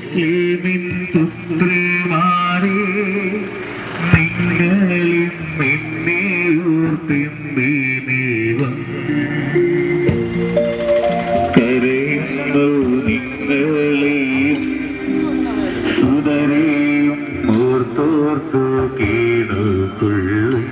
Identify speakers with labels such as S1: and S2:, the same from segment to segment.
S1: മുസ്ലിമിൻ പുത്രിമാരെ നിങ്ങളും എന്നെ ഓർത്തിന്തിനേവം കരയുന്നു നിങ്ങളെയും സുതരെയും ഓർത്തോർത്തു കേടുകൊള്ളു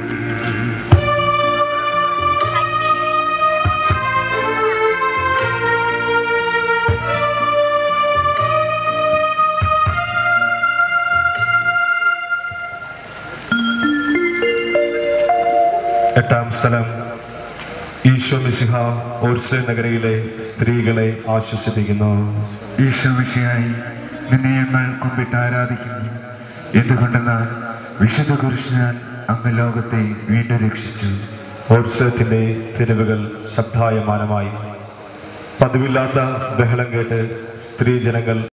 S2: എട്ടാം സ്ഥലം ഈശോ മിശിഹ ഓർസെ നഗരയിലെ സ്ത്രീകളെ ആശ്വസിപ്പിക്കുന്നു
S3: ഈശോമിശിയായി നിന്നെ ഞങ്ങൾ കുമ്പിട്ട് ആരാധിക്കുന്നു എന്തുകൊണ്ടെന്നാൽ വിശുദ്ധ കുരിശിനാൽ അങ്ങ് ലോകത്തെ വീണ്ടും രക്ഷിച്ചു
S2: ഓർസത്തിന്റെ തെരുവുകൾ ശബ്ദായമാനമായി പതിവില്ലാത്ത ബഹളം കേട്ട് സ്ത്രീജനങ്ങൾ